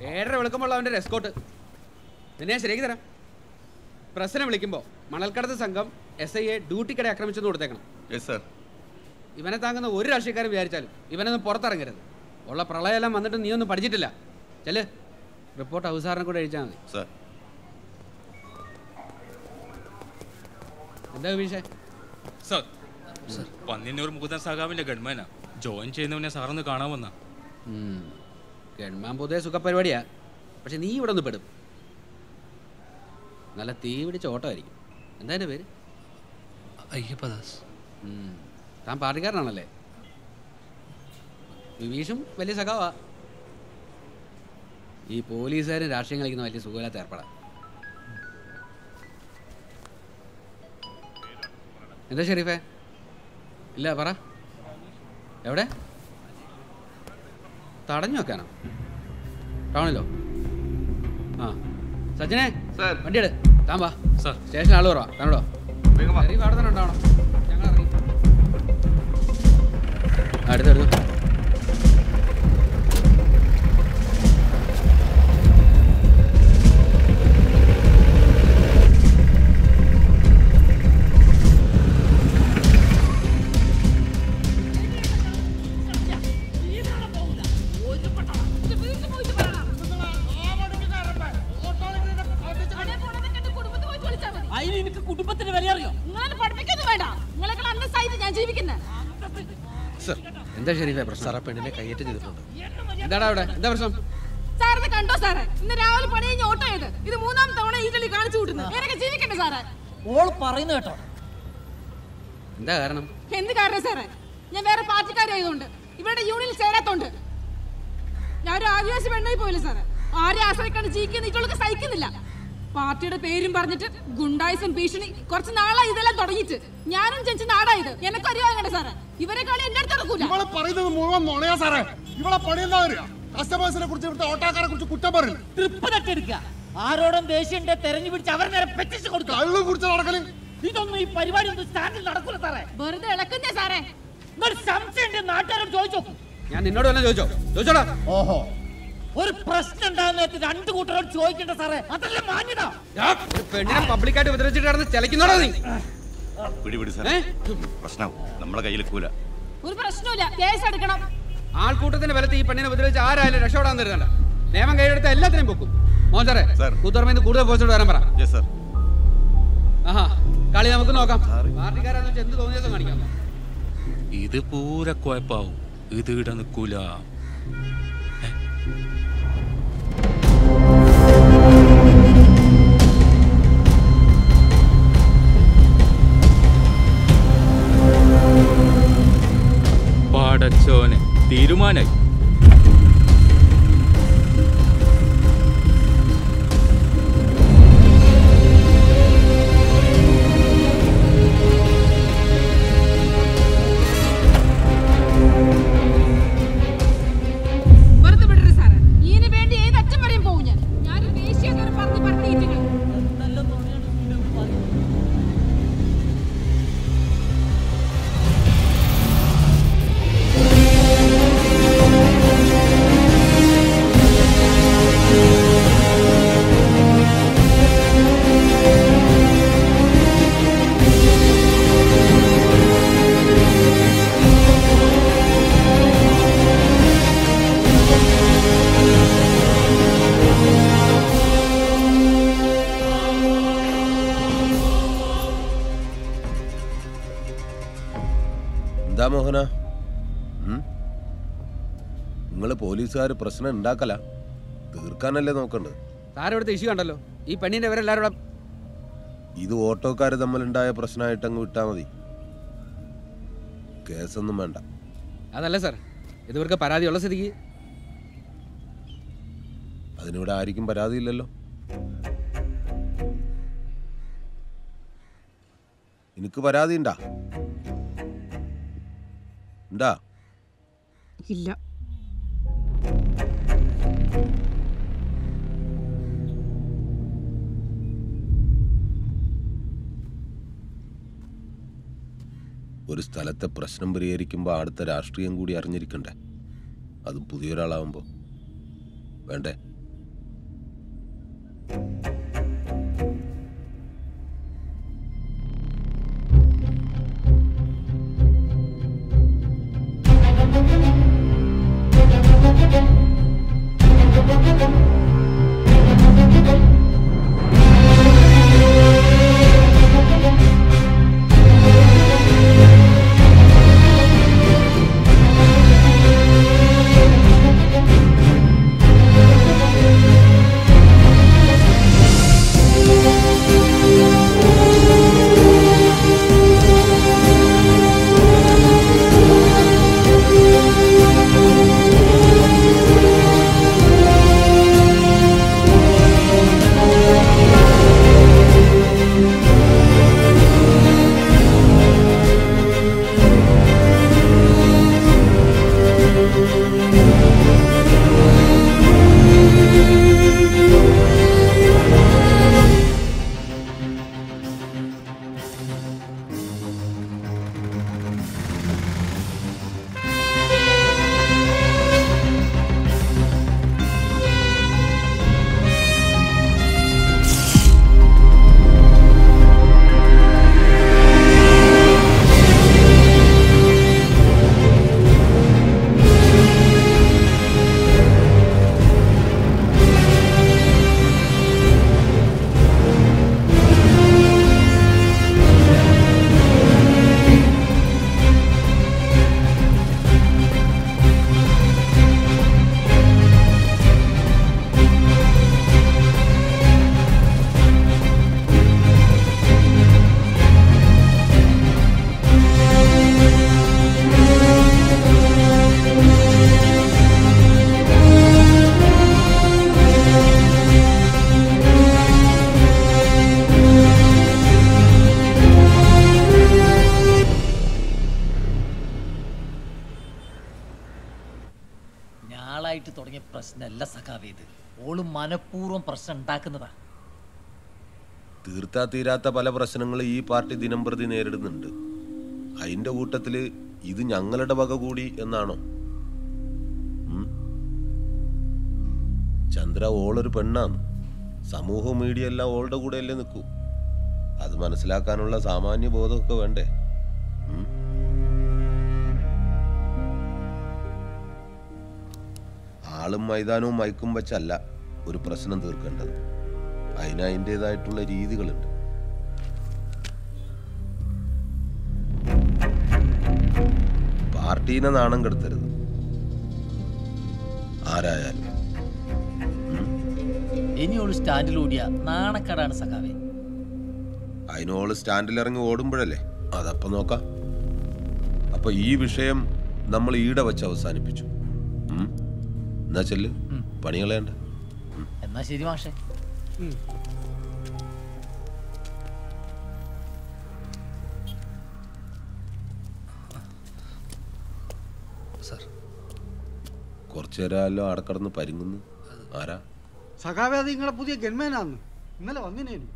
ഏഴര വിളിക്കുമ്പോൾ അവൻ്റെ എസ്കോട്ട് നിന്നെ ഞാൻ ശരിയാക്കി തരാം പ്രസിനെ വിളിക്കുമ്പോൾ മണൽക്കടത്ത് സംഘം എസ് ഐയെ ഡ്യൂട്ടിക്കിടെ ആക്രമിച്ചെന്ന് കൊടുത്തേക്കണം യെസ് സർ ഇവനെ താങ്ങുന്ന ഒരു രാഷ്ട്രീയക്കാരൻ വിചാരിച്ചാലും ഇവനൊന്നും പുറത്തിറങ്ങരുത് ഉള്ള പ്രളയമെല്ലാം വന്നിട്ട് നീ ഒന്നും പഠിച്ചിട്ടില്ല ചെല് റിപ്പോർട്ട് അവസാനം കൂടെ എഴുതിച്ചാൽ മതി സർ എന്താ വിഷയ സർ പന്നിന്നൂർ മുകുന്ദൻ സഖാവിന്റെ ഗൺമാനാ ജോയിൻ ചെയ്യുന്നവനെ സാറൊന്ന് കാണാൻ വന്ന ഗൺമാൻ പൊതുവെ സുഖപരിപാടിയാ പക്ഷെ നീ ഇവിടെ ഒന്ന് പെടും നല്ല തീ പിടിച്ച ഓട്ടമായിരിക്കും എന്താ എൻ്റെ പേര് അയ്യപ്പദാസ് ഉം. താൻ പാർട്ടിക്കാരനാണല്ലേ വിവീഷും വലിയ സഖാവാ ഈ പോലീസുകാരും രാഷ്ട്രീയം കളിക്കുന്ന വലിയ സുഖമില്ലാത്ത ഏർപ്പെടാം എന്താ ഷെരീഫേ ഇല്ല പറ എവിടെ തടഞ്ഞു വെക്കാനോ ടൗണിലോ ആ സച്ചിനെ സർ വണ്ടി എടു താൻ വാ സർ സ്റ്റേഷൻ ആള് കുറവാ താനോടോ വേഗം വാ. ഷെരീഫ് അവിടെ തന്നെ ഉണ്ടാവണം ഞങ്ങൾ ഇറങ്ങി അടുത്തെടുത്തു അതിന് എനിക്ക് കുടുംബത്തിന് വില അറിയോ നിങ്ങളെ പഠിപ്പിക്കൊന്നും വേണ്ട നിങ്ങളെക്കാൾ അന്തസ്സായിട്ട് ഞാൻ ജീവിക്കുന്നത് സർ എന്താ ഷെരീഫേ പ്രശ്നം സാർ ആ പെണ്ണിനെ കയ്യേറ്റം ചെയ്തിട്ടുണ്ട് എന്താടാ അവിടെ എന്താ പ്രശ്നം സാറിന് കണ്ടോ സാറേ ഇന്ന് രാവിലെ പണി കഴിഞ്ഞ് ഓട്ടോ ചെയ്ത് ഇത് മൂന്നാം തവണ ഈ കളി കാണിച്ചു കൂട്ടുന്നു എനിക്ക് ജീവിക്കണ്ടേ സാറേ ഓൾ പറയുന്ന കേട്ടോ എന്താ കാരണം എന്ത് കാരണം സാറേ ഞാൻ വേറെ പാർട്ടിക്കാരായതുകൊണ്ട് ഇവരുടെ യൂണിയനിൽ ചേരാത്തോണ്ട് ഞാൻ ഒരു ആദിവാസി പെണ്ണായി പോയില്ല സാറേ ആരെ ആശ്രയിക്കാണ്ട് ജീവിക്കുന്ന ഇവൾക്ക് സഹിക്കുന്നില്ല പാർട്ടിയുടെ പേരും പറഞ്ഞിട്ട് ഗുണ്ടായിസം ഭീഷണി കുറച്ച് നാളായി ഇതെല്ലാം തുടങ്ങിയിട്ട് ഞാനും ജനിച്ച നാടായത് എനക്കും അറിയാൻ സാറേ ഇവരെ കളി എന്റെ അടുത്ത് നടക്കൂല ഇവളെ പറയുന്നത് മുഴുവൻ നുണയാ സാറേ ഇവളെ പണി എന്താ അറിയാം കസ്റ്റമേഴ്സിനെ കുറിച്ച് ഇവിടുത്തെ ഓട്ടോക്കാരെ കുറിച്ച് കുറ്റം പറയില്ല ട്രിപ്പ് തട്ടെടുക്കുക ആരോടും ദേഷ്യണ്ട് തെരഞ്ഞു പിടിച്ച് അവർ നേരെ പെറ്റിച്ച് കൊടുക്കുക കള്ളു കുടിച്ച് നടക്കല് ഇതൊന്നും ഈ പരിപാടി ഒന്നും സ്റ്റാൻഡിൽ നടക്കൂല സാറേ വെറുതെ ഇളക്കുന്നേ സാറേ നിങ്ങൾ സംശയം നാട്ടുകാരോട് ചോദിച്ചു നോക്കും ഞാൻ നിന്നോട് വല്ല ചോദിച്ചോ ചോദിച്ചോടാ ഓഹോ ഒരു പ്രശ്നം ഉണ്ടാകുന്ന നേരത്ത് രണ്ടു കൂട്ടരോട് ചോദിക്കണ്ട സാറേ അതല്ല മാന്യത ആ, ഒരു പെണ്ണിനെ പബ്ലിക്കായിട്ട് ഉപദ്രവിച്ചിട്ട് കിടന്ന് ചലിക്കുന്നോടാ നീ പിടി പിടി സാർ ഏ? പ്രശ്നമാവും നമ്മളെ കയ്യിൽ കൂല ഒരു പ്രശ്നമില്ല കേസ് എടുക്കണം ആൾക്കൂട്ടത്തിന്റെ ബലത്തിൽ ഈ പെണ്ണിനെ ഉപദ്രവിച്ച് ആരായാലും രക്ഷപ്പെടാൻ തരുന്നുണ്ട് നിയമം കൈയെടുത്ത എല്ലാത്തിനും പൊക്കും മോൻ സാറേ സാർ. കൂത്തുറമേന്ന് കൂടുതൽ പോസ്റ്റോട് വരാൻ പറ യെസ് സർ ആഹാ കളി നമുക്ക് നോക്കാം പാർട്ടിക്കാരാന്ന് വെച്ചാൽ എന്ത് തോന്നിയ ദിവസം കാണിക്കാം ഇത് പൂര കുഴപ്പാവും ഇത് ഇട നിൽക്കൂല പാടച്ചോനെ തീരുമാനായി വെറുതെ വിടരുത് സാറേ ഇതിന് വേണ്ടി ഏത് അച്ഛൻ വരെയും പോകും ഞാൻ ഞാനൊരു ദേശീയ പറഞ്ഞ് പറഞ്ഞിട്ടുണ്ട് എന്താ മോഹന നിങ്ങൾ പോലീസുകാർ പ്രശ്നം ഉണ്ടാക്കല തീർക്കാനല്ലേ നോക്കണ്ടത് സാറ് ഇവിടുത്തെ ഇഷ്യൂ കണ്ടല്ലോ ഈ പെണ്ണിന്റെ ഇവരെല്ലാരും കൂടെ ഇത് ഓട്ടോക്കാർ തമ്മിലുണ്ടായ പ്രശ്നമായിട്ട് അങ്ങ് വിട്ടാ മതി കേസൊന്നും വേണ്ട അതല്ല സാർ ഇത് ഇവർക്ക് പരാതിയുള്ള സ്ഥിതിക്ക് അതിനിവിടെ ആർക്കും പരാതിയില്ലല്ലോ എനിക്ക് പരാതി ഉണ്ടാ ഉണ്ടാ ഇല്ല ഒരു സ്ഥലത്തെ പ്രശ്നം പരിഹരിക്കുമ്പോൾ അടുത്ത രാഷ്ട്രീയം കൂടി അറിഞ്ഞിരിക്കണ്ടേ അതും പുതിയൊരാളാവുമ്പോൾ വേണ്ടേ കാലമായിട്ട് തുടങ്ങിയ പ്രശ്നമല്ല സഖാവേ ഇത് ഓള് മനഃപൂർവ്വം പ്രശ്നം ഉണ്ടാക്കുന്നതാ തീർത്താ തീരാത്ത പല പ്രശ്നങ്ങളും ഈ പാർട്ടി ദിനം പ്രതി നേരിടുന്നുണ്ട് അതിന്റെ കൂട്ടത്തില് ഇത് ഞങ്ങളുടെ വക കൂടി എന്നാണോ ഉം? ചന്ദ്ര ഓളൊരു പെണ്ണാണ് സമൂഹ മീഡിയ എല്ലാം ഓളുടെ കൂടെ അല്ലേ നിൽക്കൂ അത് മനസ്സിലാക്കാനുള്ള സാമാന്യ ബോധമൊക്കെ വേണ്ടേ ഉം? ആളും മൈതാനവും മയക്കും വെച്ചല്ല ഒരു പ്രശ്നം തീർക്കേണ്ടത് അതിന് അതിൻ്റെതായിട്ടുള്ള രീതികളുണ്ട് പാർട്ടീനെ നാണം കെടുത്തരുത് ആരായാലും ഇനി ഓള് സ്റ്റാൻഡിലൂടിയ നാണക്കേടാണ് സഖാവേ അതിനോള് സ്റ്റാൻഡിലിറങ്ങി ഓടുമ്പോഴല്ലേ അതപ്പം നോക്കാം അപ്പൊ ഈ വിഷയം നമ്മൾ ഈടെ വെച്ച് അവസാനിപ്പിച്ചു ഉം? എന്നാ ചെല്ല് പണികളേണ്ട എന്നാ ശരി മാഷേ സാർ കുറച്ചു നേരമല്ലോ അവിടെ കിടന്ന് പരിങ്ങുന്നു ആരാ സഖാവേ അത് നിങ്ങളെ പുതിയ ഗൺമാനാന്ന് ഇന്നലെ വന്നിനേനു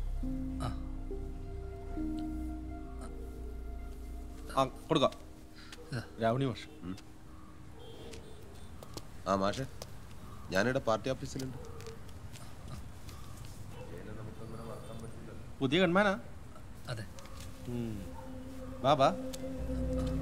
ആ കൊടുക്കാം രാവണി മാഷ് ആ മാഷെ ഞാനിവിടെ പാർട്ടി ഓഫീസിലുണ്ട് പുതിയ ഗൺമാനാ അതെ വാ വാ